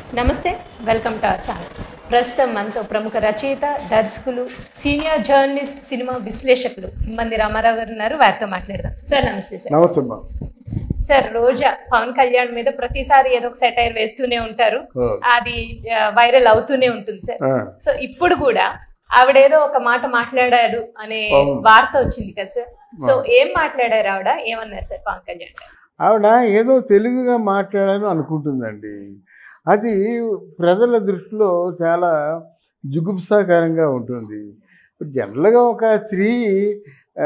నమస్తే welcome to our channel ప్రస్తుతం మనతో ప్రముఖ రచయిత దర్శకులు సీనియర్ జర్నలిస్ట్ సినిమా విశ్లేషకులు మంది రామారావు గారు ఉన్నారు వారితో మాట్లాడదాం సార్ నమస్తే సార్ నమస్తే అమ్మా సార్ రోజా పవన్ కళ్యాణ్ మీద ప్రతిసారి ఏదో ఒక సెటైర్ వేస్తూనే ఉంటారు ఓ. అది వైరల్ అవుతూనే ఉంటుంది సార్ ఆ, సో ఇప్పుడు కూడా ఆవిడేదో ఒక మాట మాట్లాడాడు అనే అవును. వార్త వచ్చింది కదా సార్ సో ఏం మాట్లాడారు ఆవిడ ఏమన్నారు సార్ పవన్ కళ్యాణ్ గారు ఆవిడ ఏదో తెలుగుగా మాట్లాడాలని అనుకుంటుందండి అది ప్రజల దృష్టిలో చాలా జుగుప్సాకరంగా ఉంటుంది జనరల్గా ఒక స్త్రీ ఆ,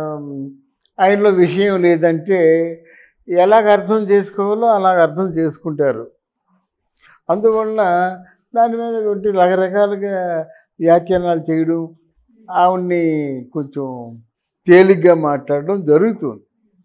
ఆయనలో విషయం లేదంటే ఎలాగ అర్థం చేసుకోవాలో అలాగ అర్థం చేసుకుంటారు అందువలన దాని మీద ఒకటి రకరకాలుగా వ్యాఖ్యానాలు చేయడం ఆవిడ్ని కొంచెం తేలిగ్గా మాట్లాడడం జరుగుతుంది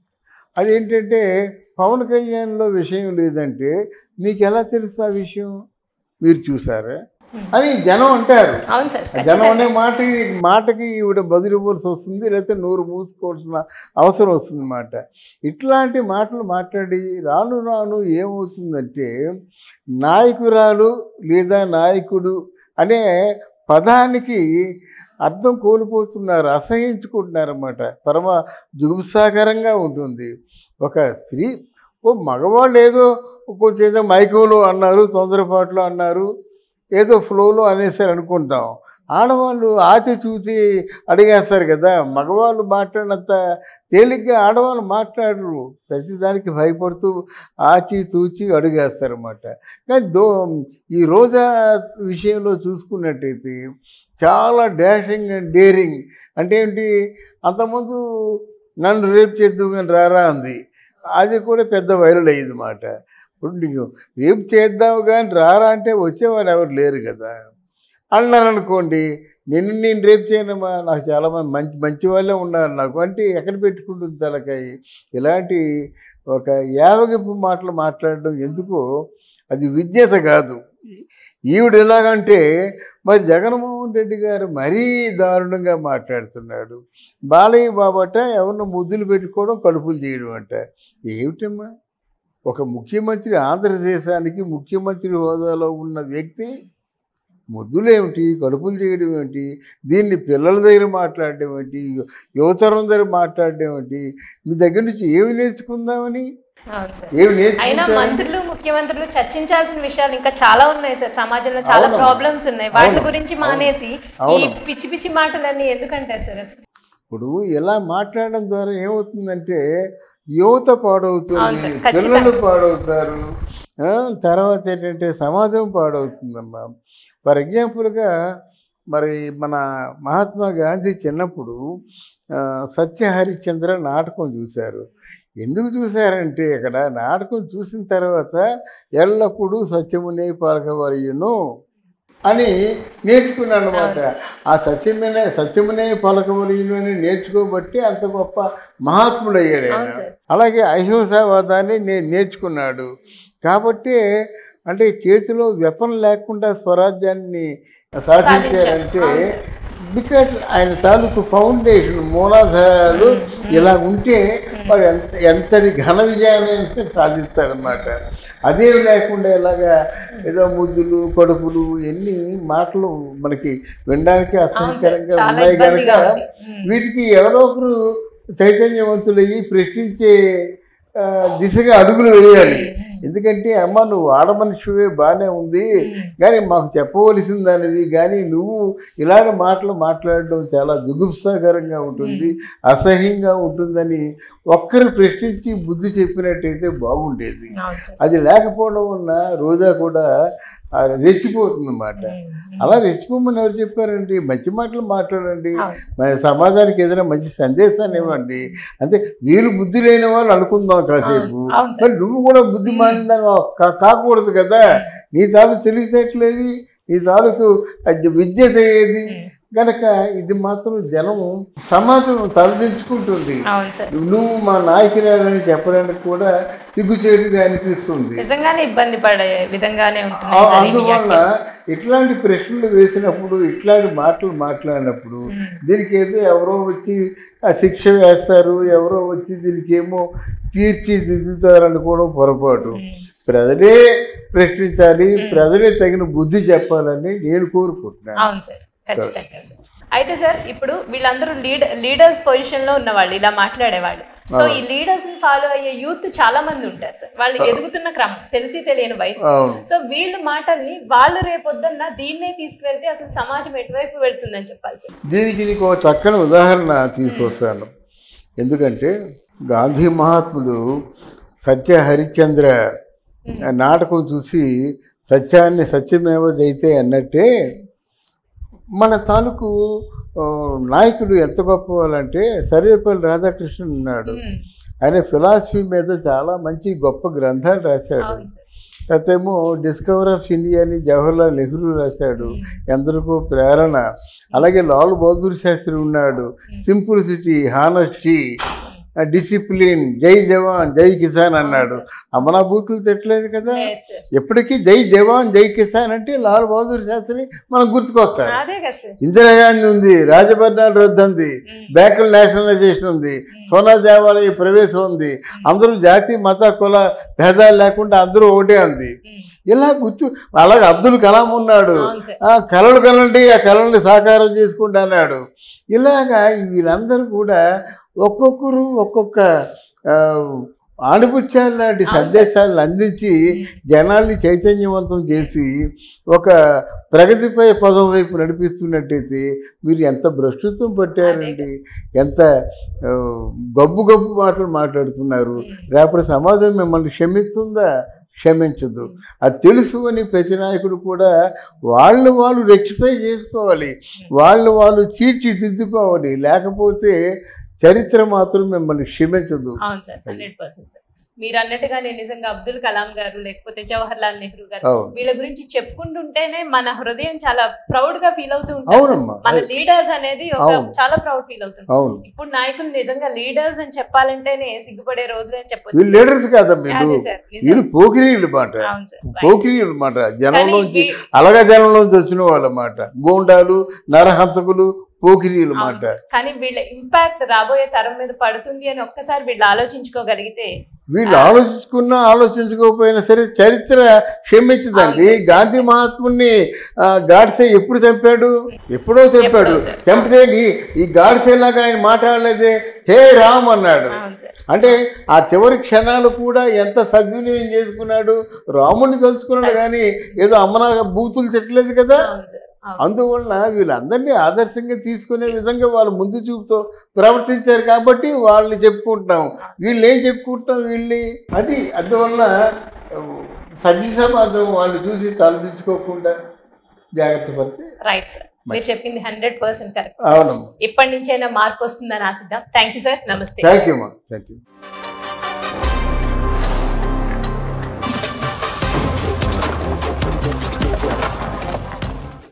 అదేంటంటే పవన్ కళ్యాణ్లో విషయం లేదంటే మీకు ఎలా తెలుసు ఆ విషయం మీరు చూసారా అని జనం అంటారు అవును సార్ జనం ఖచ్చితంగా అనే మాటకి మాటకి ఈవిడ బదులు ఇవ్వాల్సి వస్తుంది లేకపోతే నోరు మూసుకోవాల్సిన అవసరం వస్తుంది మాట ఇట్లాంటి మాటలు మాట్లాడి రాను రాను ఏమవుతుందంటే నాయకురాలు లేదా నాయకుడు అనే పదానికి అర్థం కోల్పోతున్నారు అసహించుకుంటున్నారు అన్నమాట పరమ జుగుప్సాకరంగా ఉంటుంది ఒక స్త్రీ ఓ మగవాళ్ళు ఏదో కొంచెం ఏదో మైకంలో అన్నారు తొందరపాట్లో అన్నారు ఏదో ఫ్లోలో అనేసారు అనుకుంటాం ఆడవాళ్ళు ఆచి చూసి అడిగేస్తారు కదా మగవాళ్ళు మాట్లాడినంత తేలిగ్గా ఆడవాళ్ళు మాట్లాడరు ప్రతిదానికి భయపడుతూ ఆచి తూచి అడిగేస్తారన్నమాట కానీ దో ఈ రోజా విషయంలో చూసుకున్నట్టయితే చాలా డాషింగ్ అండ్ డేరింగ్ అంటే ఏంటి అంతకుముందు నన్ను రేపు చేద్దు కానీ రారా అంది అది కూడా పెద్ద వైరల్ అయ్యింది మాట ఇప్పుడు నీకు రేపు చేద్దాము కానీ రారా అంటే వచ్చేవారు ఎవరు లేరు కదా అన్నారు అనుకోండి నిన్ను నేను రేపు చేయనమ్మా నాకు చాలామంది మంచి మంచి వాళ్ళే ఉన్నారు నాకు అంటే ఎక్కడ పెట్టుకుంటుంది తలకాయ ఇలాంటి ఒక యావగింపు మాటలు మాట్లాడడం ఎందుకో అది విజ్ఞత కాదు ఈవిడ ఎలాగంటే మరి జగన్మోహన్ రెడ్డి గారు మరీ దారుణంగా మాట్లాడుతున్నాడు బాలయ్య బాబట ఎవరినో ముద్దులు పెట్టుకోవడం కడుపులు చేయడం అంట ఏమిటమ్మా ఒక ముఖ్యమంత్రి ఆంధ్రదేశానికి ముఖ్యమంత్రి హోదాలో ఉన్న వ్యక్తి ముద్దులేమిటి కడుపులు చేయడం ఏంటి దీన్ని పిల్లల దగ్గర మాట్లాడడం ఏంటి యువతరం దగ్గర మాట్లాడడం ఏంటి మీ దగ్గర నుంచి ఏమి నేర్చుకుందామని అవును సార్ ఏమి అయినా నేర్చుకుంటా మంత్రులు ముఖ్యమంత్రులు చర్చించాల్సిన విషయాలు ఇంకా చాలా ఉన్నాయి సార్ సమాజంలో చాలా అవును. ప్రాబ్లమ్స్ ఉన్నాయి వాటి అవును. గురించి మానేసి ఈ అవును. పిచ్చి పిచ్చి మాటలన్నీ ఎందుకంటారు సార్ అసలు ఇప్పుడు ఇలా మాట్లాడడం ద్వారా ఏమవుతుందంటే యువత అవును పాడవుతుంది సార్, ఖచ్చితంగా. పిల్లలు పాడవుతారు ఆ, తర్వాత ఏంటంటే సమాజం పాడవుతుందమ్మా ఫర్ ఎగ్జాంపుల్గా మరి మన మహాత్మా గాంధీ చిన్నప్పుడు ఆ, సత్య హరిశ్చంద్ర నాటకం చూశారు ఎందుకు చూశారంటే ఇక్కడ నాటకం చూసిన తర్వాత ఎల్లప్పుడూ సత్యమునే పలకవలయును అని నేర్చుకున్నాను అనమాట అవును ఆ సత్యమునే సత్యమునే పలకవలయును అని నేర్చుకోబట్టి అంత గొప్ప మహాత్ముడు అయ్యాడు ఆయన. అవును సార్. అలాగే అహింసావాదాన్ని నేను నేర్చుకున్నాడు కాబట్టి అంటే చేతిలో వెపన్ లేకుండా స్వరాజ్యాన్ని సాధించారంటే అవును సార్. బికాజ్ ఆయన తాలూకు ఫౌండేషన్ మూలాధారాలు ఇలా ఉంటే వాడు ఎంత ఎంతటి ఘన విజయాన్ని సాధిస్తారనమాట అదేమి లేకుండా ఇలాగా ఏదో ముద్దులు కడుపులు ఎన్ని మాటలు మనకి వినడానికి అసహ్యకరంగా చాలా ఉన్నాయి ఇబ్బందిగా కనుక ఉంది. ఉమ్. వీటికి ఎవరో ఒకరు చైతన్యవంతులయ్యి ప్రశ్నించే ఆ, దిశగా అడుగులు వేయాలి ఎందుకంటే అమ్మ నువ్వు ఆడమనిషివే బాగానే ఉంది కానీ మాకు చెప్పవలసిన దానివి కానీ నువ్వు ఇలాగ మాటలు మాట్లాడడం చాలా జుగుప్సాకరంగా ఉంటుంది అసహ్యంగా ఉంటుందని ఒక్కరు ప్రశ్నించి బుద్ధి చెప్పినట్టయితే బాగుండేది అవును సార్ అది లేకపోవడం వలన రోజా కూడా ఆ, రెచ్చిపోతుంది అన్నమాట అలా రెచ్చిపోమని ఎవరు చెప్పారండి మంచి మాటలు మాట్లాడండి అవును సార్. మన సమాజానికి ఏదైనా మంచి సందేశాన్ని ఇవ్వండి అంటే వీళ్ళు బుద్ధి లేని వాళ్ళు అనుకుందాం కాసేపు అవును సార్. మరి నువ్వు కూడా బుద్ధి మానిందని కా- కాకూడదు కదా నీ తాలూకు తెలివితేటలేవి నీ తాలూకు అది విద్యత ఏది కనుక ఇది మాత్రం జనం సమాజం తలదించుకుంటుంది అవును సార్ నువ్వు మా నాయకురాలని చెప్పడానికి కూడా సిగ్గుచేటుగా అనిపిస్తుంది నిజంగానే ఇబ్బంది పడే విధంగానే ఆ- ఉంటున్నాయి సార్ ఈ అందువల్ల వ్యాఖ్యలు. ఇట్లాంటి ప్రశ్నలు వేసినప్పుడు ఇట్లాంటి మాటలు మాట్లాడినప్పుడు దీనికి ఏదో ఎవరో వచ్చి ఆ శిక్ష వేస్తారు ఎవరో వచ్చి దీనికి ఏమో తీర్చిదిద్దుతారు అనుకోవడం పొరపాటు ప్రజలే ప్రశ్నించాలి ప్రజలే తగిన బుద్ధి చెప్పాలని నేను కోరుకుంటున్నాను అవును సార్ ఖచ్చితంగా సార్ అయితే సార్ ఇప్పుడు వీళ్ళందరూ లీడ్ లీడర్స్ పొజిషన్ లో ఉన్నవాళ్ళు ఇలా మాట్లాడేవాళ్ళు సో ఈ లీడర్స్ ని ఫాలో అయ్యే యూత్ చాలా మంది ఉంటారు సార్ వాళ్ళు ఎదుగుతున్న క్రమం తెలిసి తెలియని వయసు అవును సో వీళ్ళ మాటల్ని వాళ్ళు రేపొద్దున్న దీన్నే తీసుకువెళ్తే అసలు సమాజం ఎటువైపు వెళ్తుందని చెప్పాలి సార్ దీనికి నీకు ఒక చక్కని ఉదాహరణ తీసుకొస్తాను ఎందుకంటే గాంధీ మహాత్ముడు సత్య హరిశ్చంద్ర నాటకం చూసి సత్యాన్ని సత్యమేవ జైతే అన్నట్టే మన తాలూకు ఆ, నాయకుడు ఎంత గొప్ప వాళ్ళంటే సర్వేపల్లి రాధాకృష్ణన్ ఉన్నాడు ఉమ్, ఆయన ఫిలాసఫీ మీద చాలా మంచి గొప్ప గ్రంథాలు రాశాడు అవును సార్ తర్వాతేమో డిస్కవర్ ఆఫ్ ఇండియా అని జవహర్లాల్ నెహ్రూ రాశాడు ఎందరికో ప్రేరణ అలాగే లాల్ బహదూర్ శాస్త్రి ఉన్నాడు సింప్లిసిటీ హానెస్టీ డిసిప్లిన్ జై జవాన్ జై కిసాన్ అన్నాడు అమనా బూతులు తిట్టలేదు కదా లేదు సార్ ఎప్పటికీ జై జవాన్ జై కిసాన్ అంటే లాల్ బహదూర్ శాస్త్రి మనకు గుర్తుకొస్తారు అదే కదా సార్ ఇందిరాగాంధీ ఉంది రాజభరణాల రద్దు ఉంది బ్యాంకుల నేషనలైజేషన్ ఉంది సోనా దేవాలయ ప్రవేశం ఉంది అందరూ జాతి మత కుల భేదాలు లేకుండా అందరూ ఒకటే ఉంది ఉమ్, ఇలా గుర్తు అలాగే అబ్దుల్ కలాం ఉన్నాడు అవును సార్ ఆ కళలు కలండి ఆ కళల్ని సాకారం చేసుకుంటా అన్నాడు ఇలాగా వీళ్ళందరూ కూడా ఒక్కొక్కరు ఒక్కొక్క ఆ, ఆణిపుత్యాల లాంటి సందేశాలను అందించి జనాల్ని చైతన్యవంతం చేసి ఒక ప్రగతిపై పదం వైపు నడిపిస్తున్నట్టయితే మీరు ఎంత భ్రష్టత్వం పట్టారండి ఎంత ఆ, గబ్బు గబ్బు మాటలు మాట్లాడుతున్నారు రేపటి సమాజం మిమ్మల్ని క్షమిస్తుందా క్షమించదు అది తెలుసు అని ప్రతి నాయకుడు కూడా వాళ్ళు వాళ్ళు రెక్టిఫై చేసుకోవాలి వాళ్ళు వాళ్ళు తీర్చిదిద్దుకోవాలి లేకపోతే చరిత్ర మాత్రం మిమ్మల్ని క్షమించదు అవును సార్ హండ్రెడ్ పర్సెంట్ సార్ మీరు అన్నట్టుగానే నిజంగా అబ్దుల్ కలాం గారు లేకపోతే జవహర్ లాల్ నెహ్రూ గారు అవును వీళ్ళ గురించి చెప్పుకుంటుంటేనే మన హృదయం చాలా ప్రౌడ్ గా ఫీల్ అవుతూ ఉంటుంది అవునమ్మా మన లీడర్స్ అనేది ఒక అవును. చాలా ప్రౌడ్ ఫీల్ అవుతుంది అవును ఇప్పుడు నాయకులు నిజంగా లీడర్స్ అని చెప్పాలంటేనే సిగ్గుపడే రోజులు అని చెప్పొచ్చు వీళ్ళు లీడర్స్ కాదా మీరు అదే సార్ నిజం. వీళ్ళు పోకిరీలు మాట అవును సార్ Right. పోకిరీలు మాట జనంలోంచి వీ- అలగ జనంలోంచి వచ్చిన వాళ్ళ మాట గోండాలు నరహంతకులు పోకిరీలు అవును మాట సార్. కానీ వీళ్ళ ఇంపాక్ట్ రాబోయే తరం మీద పడుతుంది అని ఒక్కసారి వీళ్ళు ఆలోచించుకోగలిగితే వీళ్ళు ఆలోచించుకున్నా ఆలోచించుకోకపోయినా సరే చరిత్ర క్షమించదండి అవును సార్. గాంధీ మహాత్ముని ఆ, గాడ్సే ఎప్పుడు చంపాడు ఎప్పుడో చంపాడు ఎప్పుడో సార్. చంపితే ఈ- ఈ గాడ్సే లాగా ఆయన మాట్లాడలేదే హే రామ్ అన్నాడు అవును సార్ అంటే ఆ చివరి క్షణాలు కూడా ఎంత సద్వినియోగం చేసుకున్నాడు రాముడిని తలుచుకున్నాడు కానీ ఏదో అమ్మనా బూతులు తిట్టలేదు కదా అవును సార్ అవును. అందువలన వీళ్ళందరినీ ఆదర్శంగా తీసుకునే విధంగా వాళ్ళు ముందు చూపుతో ప్రవర్తించారు కాబట్టి వాళ్ళని చెప్పుకుంటున్నాం వీళ్ళు ఏం చెప్పుకుంటున్నాం వీళ్ళని అది అందువలన సభ్య సమాజం వాళ్ళు చూసి తలదించుకోకుండా జాగ్రత్త పడితే రైట్ సార్ మీరు చెప్పింది హండ్రెడ్ పర్సెంట్ కరెక్ట్ అవునమ్మా ఇప్పటి నుంచైనా మార్పు వస్తుందని ఆశిద్దాం థ్యాంక్ యూ సార్ నమస్తే థ్యాంక్ యూ అమ్మా థ్యాంక్ యూ